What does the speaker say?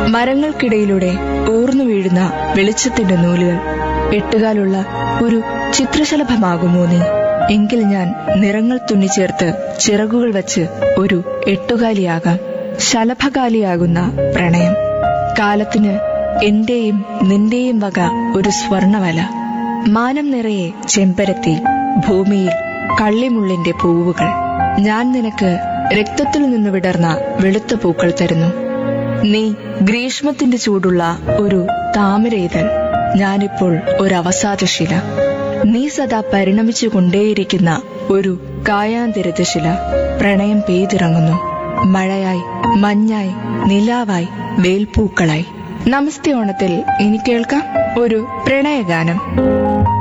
മരങ്ങൾക്കിടയിലൂടെ ഊർന്നു വീഴുന്ന വെളിച്ചത്തിന്റെ നൂലുകൾ എട്ടുകാലുള്ള ഒരു ചിത്രശലഭമാകുമോ നീ എങ്കിൽ ഞാൻ നിറങ്ങൾ തുന്നിച്ചേർത്ത് ചിറകുകൾ വച്ച് ഒരു എട്ടുകാലിയാകാം ശലഭകാലിയാകുന്ന പ്രണയം കാലത്തിന് എന്റെയും നിന്റെയും വക ഒരു സ്വർണവല മാനം നിറയെ ചെമ്പരത്തി ഭൂമിയിൽ കള്ളിമുള്ളിന്റെ പൂവുകൾ ഞാൻ നിനക്ക് രക്തത്തിൽ നിന്ന് വിടർന്ന വെളുത്ത പൂക്കൾ തരുന്നു നീ ഗ്രീഷ്മത്തിന്റെ ചൂടുള്ള ഒരു താമരയിതൾ ഞാനിപ്പോൾ ഒരു അവസാദശില നീ സദാ പരിണമിച്ചു കൊണ്ടേയിരിക്കുന്ന ഒരു കായാന്തരിതശില പ്രണയം പെയ്തിറങ്ങുന്നു മഴയായി മഞ്ഞായി നിലാവായി വേൽപ്പൂക്കളായി നമസ്തേ ഓണത്തിൽ ഇനി കേൾക്കാം ഒരു പ്രണയഗാനം